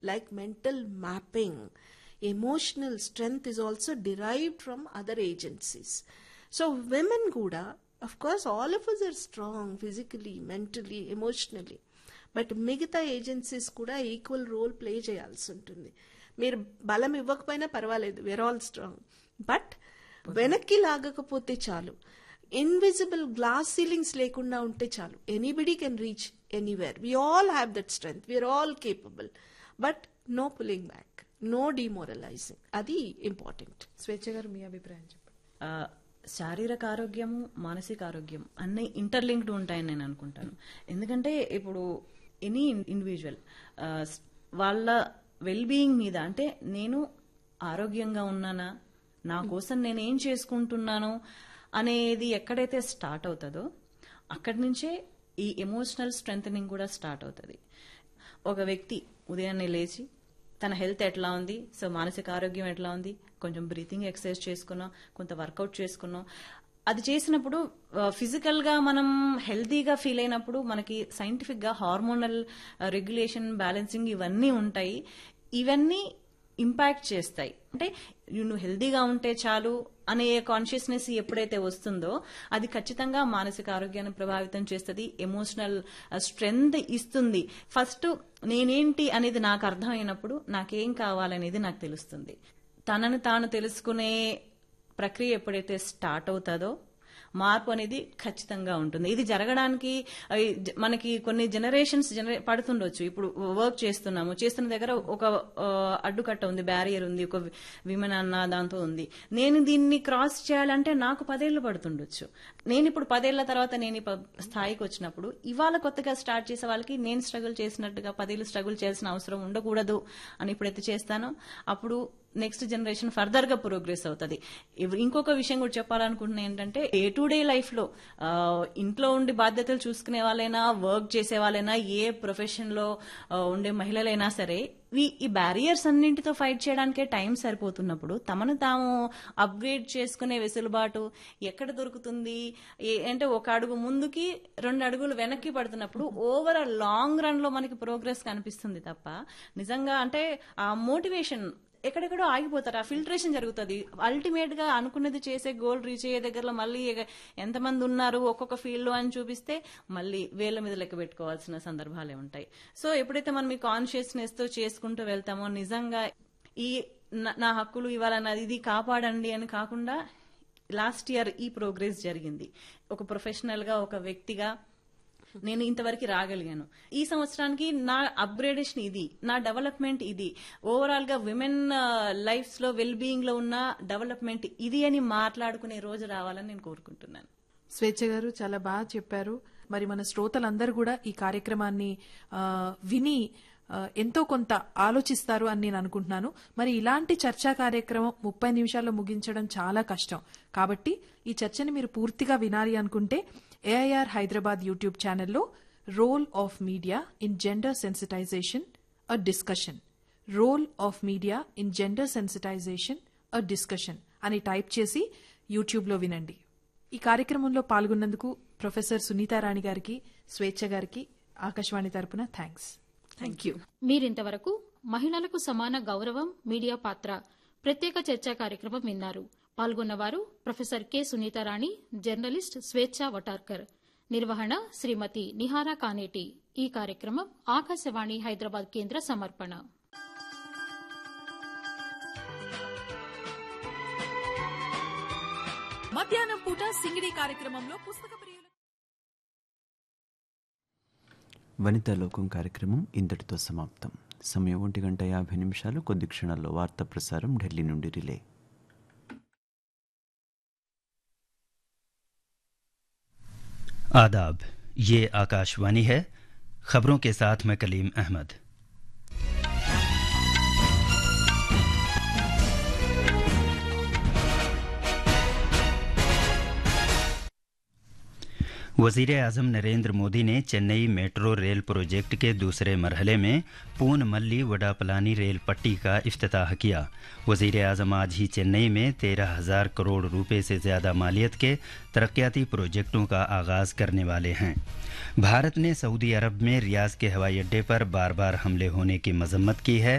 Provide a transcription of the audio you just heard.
like mental mapping emotional strength is also derived from other agencies so women kuda of course all of us are strong physically mentally emotionally but మిగతా agencies కూడా equal role play చేయాల్సి ఉంటుంది మీరు బలం ఇవ్వకపోయినా పర్వాలేదు wear all strong but వెనక్కి లాగకపోతే చాలు ఇన్విజిబుల్ గ్లాస్ సీలింగ్స్ లేకుండా ఉంటే చాలు anybody can reach anywhere we all have that strength we are all capable but no pulling back no demoralizing అది ఇంపార్టెంట్ స్వేచ్ఛ గారు మీ అభిప్రాయం చెప్పండి ఆ, శారీరక ఆరోగ్యము మానసిక ఆరోగ్యం అన్నీ ఇంటర్లింక్డ్ ఉంటాయని నేను అనుకుంటాను ఎందుకంటే ఇప్పుడు ఎనీ ఇండివిజువల్ వాళ్ళ వెల్ బీయింగ్ మీద అంటే నేను ఆరోగ్యంగా ఉన్నానా నా కోసం నేను ఏం చేసుకుంటున్నాను అనేది ఎక్కడైతే స్టార్ట్ అవుతుందో అక్కడి నుంచే ఈ ఎమోషనల్ స్ట్రెంగ్ కూడా స్టార్ట్ అవుతుంది ఒక వ్యక్తి ఉదయాన్నే లేచి తన హెల్త్ ఎట్లా ఉంది సో మానసిక ఆరోగ్యం ఎట్లా ఉంది కొంచెం బ్రీతింగ్ ఎక్సర్సైజ్ చేసుకున్నాం కొంత వర్కౌట్ చేసుకున్నాం అది చేసినప్పుడు ఫిజికల్ గా మనం హెల్తీగా ఫీల్ అయినప్పుడు మనకి సైంటిఫిక్ గా హార్మోనల్ రెగ్యులేషన్ బ్యాలెన్సింగ్ ఇవన్నీ ఉంటాయి ఇవన్నీ ఇంపాక్ట్ చేస్తాయి అంటే నువ్వు హెల్దీగా ఉంటే చాలు అనే కాన్షియస్నెస్ ఎప్పుడైతే వస్తుందో అది ఖచ్చితంగా మానసిక ఆరోగ్యాన్ని ప్రభావితం చేస్తుంది ఎమోషనల్ స్ట్రెంగ్త్ ఇస్తుంది ఫస్ట్ నేనేంటి అనేది నాకు అర్థమైనప్పుడు నాకేం కావాలనేది నాకు తెలుస్తుంది తనను తాను తెలుసుకునే ప్రక్రియ ఎప్పుడైతే స్టార్ట్ అవుతుందో మార్పు అనేది ఖచ్చితంగా ఉంటుంది ఇది జరగడానికి ఆ, జ- మనకి కొన్ని జనరేషన్స్ జనరే పడుతుండొచ్చు ఇప్పుడు వర్క్ చేస్తున్నాము చేస్తున్న దగ్గర ఒక ఆ, అడ్డుకట్ట ఉంది బ్యారియర్ ఉంది ఒక విమెన్ అన్న దాంతో ఉంది నేను దీన్ని క్రాస్ చేయాలంటే నాకు పదేళ్లు పడుతుండొచ్చు నేను ఇప్పుడు పదేళ్ల తర్వాత నేను ఈ ప- స్థాయికి వచ్చినప్పుడు ఇవాళ కొత్తగా స్టార్ట్ చేసే వాళ్ళకి నేను స్ట్రగుల్ చేసినట్టుగా పదేళ్ళు స్ట్రగుల్ చేయాల్సిన అవసరం ఉండకూడదు అని ఇప్పుడైతే చేస్తానో అప్పుడు నెక్స్ట్ జనరేషన్ ఫర్దర్ గా ప్రోగ్రెస్ అవుతుంది ఇవ్- ఇంకొక విషయం కూడా చెప్పాలనుకుంటున్నా ఏంటంటే డే టు డే లైఫ్ లో ఆ, ఇంట్లో ఉండి బాధ్యతలు చూసుకునే వాళ్ళైనా వర్క్ చేసే వాళ్ళైనా ఏ ప్రొఫెషన్ లో ఆ, ఉండే మహిళలైనా సరే వీ- ఈ బ్యారియర్స్ అన్నింటితో ఫైట్ చేయడానికే టైం సరిపోతున్నప్పుడు తమను తాము అప్గ్రేడ్ చేసుకునే వెసులుబాటు ఎక్కడ దొరుకుతుంది ఏ- అంటే ఒక అడుగు ముందుకి రెండు అడుగులు వెనక్కి పడుతున్నప్పుడు ఓవర్ లాంగ్ రన్ లో మనకి ప్రోగ్రెస్ కనిపిస్తుంది తప్ప నిజంగా అంటే ఆ మోటివేషన్ ఎక్కడెక్కడో ఆగిపోతారు ఆ ఫిల్టరేషన్ జరుగుతుంది అల్టిమేట్ గా అనుకున్నది చేసే గోల్ రీచ్ అయ్యే దగ్గరలో మళ్ళీ ఎగ- ఎంతమంది ఉన్నారు ఒక్కొక్క ఫీల్డ్ లో అని చూపిస్తే మళ్ళీ వేల మీద లెక్క పెట్టుకోవాల్సిన సందర్భాలే ఉంటాయి సో ఎప్పుడైతే మనం ఈ కాన్షియస్నెస్ తో చేసుకుంటూ వెళ్తామో నిజంగా ఈ నా- నా హక్కులు ఇవ్వాలన్నది ఇది కాపాడండి అని కాకుండా లాస్ట్ ఇయర్ ఈ ప్రోగ్రెస్ జరిగింది ఒక ప్రొఫెషనల్ గా ఒక వ్యక్తిగా నేను ఇంతవరకు రాగలిగాను ఈ సంవత్సరానికి నా అప్గ్రేడేషన్ ఇది నా డెవలప్మెంట్ ఇది ఓవరాల్ గా విమెన్ లైఫ్స్ లో వెల్ బీయింగ్ లో ఉన్న డెవలప్మెంట్ ఇది అని మాట్లాడుకునే రోజు రావాలని నేను కోరుకుంటున్నాను స్వేచ్ఛ గారు చాలా బాగా చెప్పారు మరి మన శ్రోతలందరూ కూడా ఈ కార్యక్రమాన్ని ఆ, విని ఆ, ఎంతో కొంత ఆలోచిస్తారు అని నేను అనుకుంటున్నాను మరి ఇలాంటి చర్చా కార్యక్రమం ముప్పై నిమిషాల్లో ముగించడం చాలా కష్టం కాబట్టి ఈ చర్చని మీరు పూర్తిగా వినాలి అనుకుంటే ఏఐఆర్ హైదరాబాద్ యూట్యూబ్ ఛానల్లో role of media in gender sensitization a discussion role of media in gender sensitization a discussion అని టైప్ చేసి యూట్యూబ్లో వినండి ఈ కార్యక్రమంలో పాల్గొన్నందుకు ప్రొఫెసర్ సునీతారాణి గారికి స్వేచ్ఛ గారికి ఆకాశవాణి తరపున థ్యాంక్స్ థ్యాంక్ యూ మీరింతవరకు మహిళలకు సమాన గౌరవం మీడియా పాత్ర ప్రత్యేక చర్చా కార్యక్రమం విన్నారు పాల్గొన్నవారు professor K Sunitharani journalist Swecha Vatarkar నిర్వహణ శ్రీమతి నిహారా కానేటి ఈ కార్యక్రమం ఆకాశవాణి హైదరాబాద్ కేంద్ర సమర్పణ మధ్యాహ్నం పూట సింగిడి కార్యక్రమంలో పుస్తక ప్రియులు వనితా లోకం కార్యక్రమం ఇంతటితో సమాప్తం సమయం ఒంటి గంట యాభై నిమిషాలు కొద్ది క్షణాల్లో వార్తా ప్రసారం ఢిల్లీ నుండి రిలే आदाब ये आकाशवाणी है खबरों के साथ मैं कलीम अहमद वजीर अजम नरेंद्र मोदी ने चेन्नई मेट्रो रेल प्रोजेक्ट के दूसरे मरहले में पून मल्ली वडापलानी रेल पट्टी का इफ्तताह किया वजीर अजम आज ही चेन्नई में तेरह हजार करोड़ रुपए से ज्यादा मालियत के तरक्याती प्रोजेक्टों का आगाज करने वाले हैं भारत ने सऊदी अरब में रियाज के हवाई अड्डे पर बार बार हमले होने की मजम्मत की है